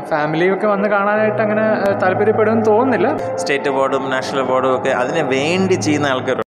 ഫാമിലിയൊക്കെ വന്ന് കാണാനായിട്ട് അങ്ങനെ ഏഹ്, താല്പര്യപ്പെടുമെന്ന് തോന്നുന്നില്ല സ്റ്റേറ്റ് അവാർഡും നാഷണൽ അവാർഡും ഒക്കെ അതിന് വേണ്ടി ചെയ്യുന്ന ആൾക്കാരുണ്ട്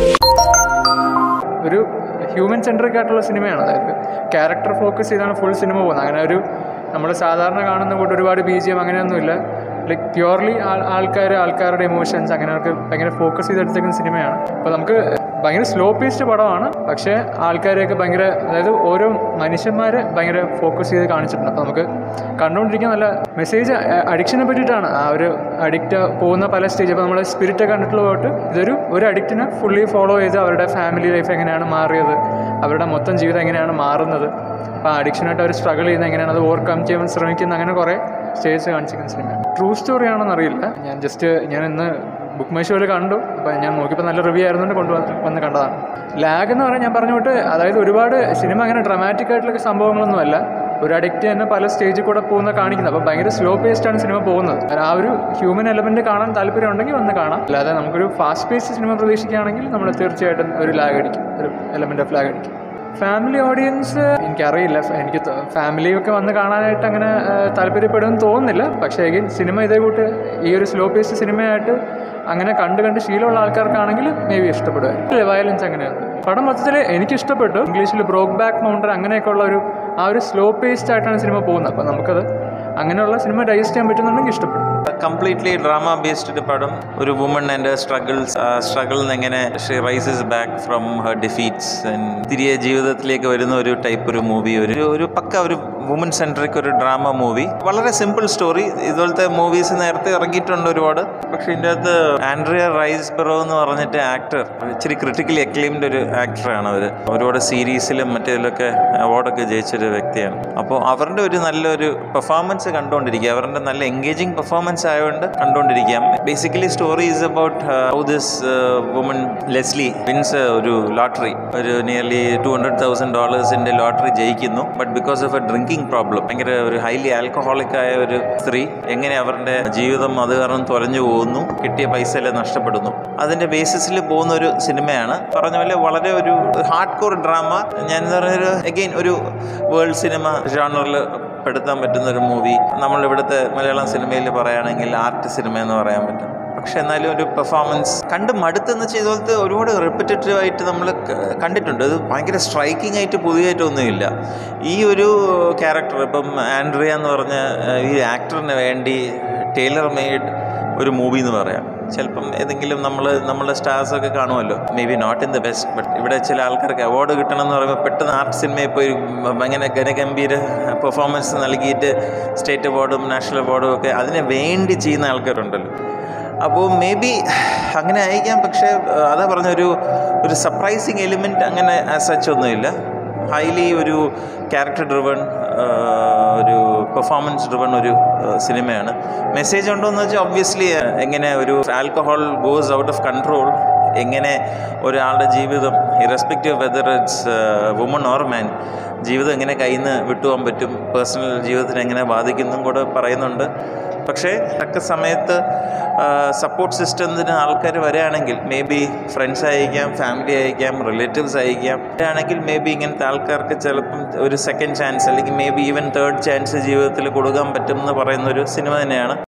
ഒരു ഹ്യൂമൻ സെൻട്രിക് ആയിട്ടുള്ള സിനിമയാണ് അതായത് ക്യാരക്ടർ ഫോക്കസ് ചെയ്താണ് ഫുൾ സിനിമ പോകുന്നത് അങ്ങനെ ഒരു നമ്മൾ സാധാരണ കാണുന്ന കൂട്ട് ഒരുപാട് ബി ജി എം അങ്ങനെയൊന്നുമില്ല ലൈക്ക് പ്യുവർലി ആൾക്കാർ ആൾക്കാരുടെ ഇമോഷൻസ് അങ്ങനെയൊക്കെ ഭയങ്കര ഫോക്കസ് ചെയ്തെടുത്തേക്കുന്ന സിനിമയാണ് അപ്പോൾ നമുക്ക് ഭയങ്കര സ്ലോ പേസ്ഡ് പടമാണ് പക്ഷേ ആൾക്കാരെയൊക്കെ ഭയങ്കര അതായത് ഓരോ മനുഷ്യന്മാരെ ഭയങ്കര ഫോക്കസ് ചെയ്ത് കാണിച്ചിട്ടുണ്ട് അപ്പോൾ നമുക്ക് കണ്ടുകൊണ്ടിരിക്കാൻ നല്ല മെസ്സേജ് അഡിക്ഷനെ പറ്റിയിട്ടാണ് ആ ഒരു അഡിക്റ്റ് പോകുന്ന പല സ്റ്റേജ് അപ്പോൾ നമ്മൾ സ്പിരിറ്റ് കണ്ടിട്ടുള്ള പോയിട്ട് ഇതൊരു ഒരു അഡിക്റ്റിനെ ഫുള്ളി ഫോളോ ചെയ്ത് അവരുടെ ഫാമിലി ലൈഫ് എങ്ങനെയാണ് മാറിയത് അവരുടെ മൊത്തം ജീവിതം എങ്ങനെയാണ് മാറുന്നത് അപ്പോൾ അഡിക്ഷനായിട്ട് അവർ സ്ട്രഗിൾ ചെയ്യുന്നത് എങ്ങനെയാണ് അത് ഓവർകം ചെയ്യാൻ ശ്രമിക്കുന്ന അങ്ങനെ കുറേ സ്റ്റേജ് കാണിച്ചിരിക്കുന്ന സിനിമയാണ് ട്രൂ സ്റ്റോറി ആണെന്ന് അറിയില്ല ഞാൻ ജസ്റ്റ് ഞാൻ ഇന്ന് ബുക്ക് മൈ ഷോയിൽ കണ്ടു അപ്പോൾ ഞാൻ നോക്കിയപ്പോൾ നല്ല റിവ്യൂ ആയിരുന്നുകൊണ്ട് കൊണ്ട് വന്ന് കണ്ടതാണ് ലാഗ് എന്ന് പറഞ്ഞാൽ ഞാൻ പറഞ്ഞു വിട്ട് അതായത് ഒരുപാട് സിനിമ അങ്ങനെ ഡ്രമാറ്റിക് ആയിട്ടുള്ള സംഭവങ്ങളൊന്നുമല്ല ഒരു അഡിക്റ്റ് തന്നെ പല സ്റ്റേജിൽ കൂടെ പോകുന്ന കാണിക്കുന്നത് അപ്പോൾ ഭയങ്കര സ്ലോ പേസ്ഡ് ആണ് സിനിമ പോകുന്നത് ആ ഒരു ഹ്യൂമൻ എലമെൻറ്റ് കാണാൻ താല്പര്യം ഉണ്ടെങ്കിൽ വന്ന് കാണാം അല്ലാതെ നമുക്കൊരു ഫാസ്റ്റ് പേസ്ഡ് സിനിമ പ്രതീക്ഷിക്കുകയാണെങ്കിൽ നമ്മൾ തീർച്ചയായിട്ടും ഒരു ലാഗ് അടിക്കും ഒരു എലമെൻറ്റ് ഓഫ് ലാഗ് അടിക്കും ഫാമിലി ഓഡിയൻസ് എനിക്കറിയില്ല എനിക്ക് ഫാമിലിയൊക്കെ വന്ന് കാണാനായിട്ട് അങ്ങനെ ഏഹ്, താല്പര്യപ്പെടുമെന്ന് തോന്നുന്നില്ല പക്ഷേ എങ്കിൽ സിനിമ ഇതേ കൂട്ട് ഈ ഒരു സ്ലോ പേസ്ഡ് സിനിമയായിട്ട് അങ്ങനെ കണ്ട് കണ്ട് ശീലമുള്ള ആൾക്കാർക്കാണെങ്കിൽ മേ ബി ഇഷ്ടപ്പെടുമായിരിക്കും വയലൻസ് അങ്ങനെയാണ് പടം മൊത്തത്തിൽ എനിക്ക് ഇഷ്ടപ്പെട്ടു ഇംഗ്ലീഷിൽ ബ്രോക്ക് ബാക്ക് മൗണ്ടൻ അങ്ങനെയൊക്കെ ഉള്ള ഒരു ആ ഒരു സ്ലോ പേസ്ഡ് ആയിട്ടാണ് സിനിമ പോകുന്നത് അപ്പോൾ നമുക്കത് അങ്ങനെയുള്ള സിനിമ ഡൈജസ്റ്റ് ചെയ്യാൻ പറ്റുന്നുണ്ടെങ്കിൽ ഇഷ്ടപ്പെടും കംപ്ലീറ്റ്ലി ഡ്രാമ ബേസ്ഡ് പടം ഒരു വുമൺ ആൻഡ് സ്ട്രഗിൾസ് സ്ട്രഗിളിൽ നിന്ന് എങ്ങനെ she rises back from her defeats തിരികെ ജീവിതത്തിലേക്ക് വരുന്ന ഒരു ടൈപ്പ് ഒരു മൂവി ഒരു ഒരു പക്ക ഒരു വുമൺ സെൻട്രിക് ഒരു ഡ്രാമ മൂവി വളരെ സിമ്പിൾ സ്റ്റോറി ഇതുപോലത്തെ മൂവീസ് നേരത്തെ ഇറങ്ങിയിട്ടുണ്ട് ഒരുപാട് പക്ഷേ ഇതിൻ്റെ അകത്ത് ആൻഡ്രിയ റൈസ് ബെറോ എന്ന് പറഞ്ഞിട്ട് ആക്ടർ ഇച്ചിരി ക്രിട്ടിക്കലി അക്ലെയിംഡ് ഒരു ആക്ടറാണ് അവർ ഒരുപാട് സീരീസിലും മറ്റേതിലൊക്കെ അവാർഡൊക്കെ ജയിച്ചൊരു വ്യക്തിയാണ് അപ്പോൾ അവരുടെ ഒരു നല്ലൊരു പെർഫോമൻസ് കണ്ടുകൊണ്ടിരിക്കുക അവരുടെ നല്ല എൻഗേജിങ് പെർഫോമൻസ് ആയതുകൊണ്ട് കണ്ടുകൊണ്ടിരിക്കാം basically story is about how this woman Leslie wins ഒരു ലോട്ടറി ഒരു നിയർലി ടു ഹൺഡ്രഡ് തൗസൻഡ് ഡോളേഴ്സിൻ്റെ ലോട്ടറി ജയിക്കുന്നു but because of a drinking problem ഭയങ്കര ഒരു ഹൈലി ആൽക്കഹോളിക് ആയ ഒരു സ്ത്രീ എങ്ങനെ അവരുടെ ജീവിതം അത് കാരണം തുലഞ്ഞു പോകുന്നു കിട്ടിയ പൈസ എല്ലാം നഷ്ടപ്പെടുന്നു അതിൻ്റെ ബേസിസിൽ പോകുന്ന ഒരു സിനിമയാണ് പറഞ്ഞ പോലെ വളരെ ഒരു ഹാർഡ് കോർ ഡ്രാമ ഞാൻ എന്താ പറയുക ഒരു അഗെയിൻ ഒരു വേൾഡ് സിനിമ ജോണറിൽ പെടുത്താൻ പറ്റുന്ന ഒരു മൂവി നമ്മൾ ഇവിടുത്തെ മലയാളം സിനിമയിൽ പറയുകയാണെങ്കിൽ ആർട്ട് സിനിമ എന്ന് പറയാൻ പറ്റും പക്ഷെ എന്നാലും ഒരു പെർഫോമൻസ് കണ്ട് മടുത്തെന്ന് വെച്ചാൽ ഇതുപോലത്തെ ഒരുപാട് റിപ്പറ്റേറ്റീവ് ആയിട്ട് നമ്മൾ കണ്ടിട്ടുണ്ട് ഇത് ഭയങ്കര സ്ട്രൈക്കിംഗ് ആയിട്ട് പുതിയതായിട്ടൊന്നുമില്ല ഈ ഒരു ക്യാരക്ടർ ഇപ്പം ആൻഡ്രിയ എന്ന് പറഞ്ഞ ഏഹ്, ഈ ആക്ടറിന് വേണ്ടി ടൈലർ മെയ്ഡ് ഒരു മൂവി എന്ന് പറയാം ചിലപ്പം ഏതെങ്കിലും നമ്മൾ നമ്മളുടെ സ്റ്റാർസൊക്കെ കാണുമല്ലോ may be not in the best but ഇവിടെ ചില ആൾക്കാർക്ക് അവാർഡ് കിട്ടണം എന്ന് പറയുമ്പോൾ പെട്ടെന്ന് ആർട്ട് സിനിമയിൽ പോയി അങ്ങനെ ഗനഗംഭീര പെർഫോമൻസ് നൽകിയിട്ട് സ്റ്റേറ്റ് അവാർഡും നാഷണൽ അവാർഡും ഒക്കെ അതിന് വേണ്ടി ചെയ്യുന്ന ആൾക്കാരുണ്ടല്ലോ അപ്പോൾ മേ ബി അങ്ങനെ ആയിരിക്കാം പക്ഷേ ഏഹ്, അതാ പറഞ്ഞ ഒരു ഒരു സർപ്രൈസിങ് എലിമെൻറ്റ് അങ്ങനെ സച്ച് ഒന്നുമില്ല ഹൈലി ഒരു ക്യാരക്ടർ ഡ്രിവൺ ഒരു പെർഫോമൻസ് ഡ്രിവൺ ഒരു ഏഹ്, സിനിമയാണ് മെസ്സേജ് ഉണ്ടോ എന്ന് വെച്ചാൽ ഒബ്വിയസ്ലി എങ്ങനെ ഒരു alcohol goes out of control എങ്ങനെ ഒരാളുടെ ജീവിതം irrespective whether it's woman or man ജീവിതം എങ്ങനെ കയ്യിൽ നിന്ന് വിട്ടുപോകാൻ പറ്റും പേഴ്സണൽ ജീവിതത്തിന് എങ്ങനെ ബാധിക്കുന്നും കൂടെ പറയുന്നുണ്ട് പക്ഷേ തക്ക സമയത്ത് സപ്പോർട്ട് സിസ്റ്റത്തിന് ആൾക്കാർ വരികയാണെങ്കിൽ മേ ബി ഫ്രണ്ട്സ് അയക്കാം ഫാമിലി അയക്കാം റിലേറ്റീവ്സ് അയക്കാം ആണെങ്കിൽ മേ ബി ഇങ്ങനത്തെ ആൾക്കാർക്ക് ചിലപ്പം ഒരു സെക്കൻഡ് ചാൻസ് അല്ലെങ്കിൽ may be even third chance ജീവിതത്തിൽ കൊടുക്കാൻ പറ്റും എന്ന് പറയുന്ന ഒരു സിനിമ തന്നെയാണ്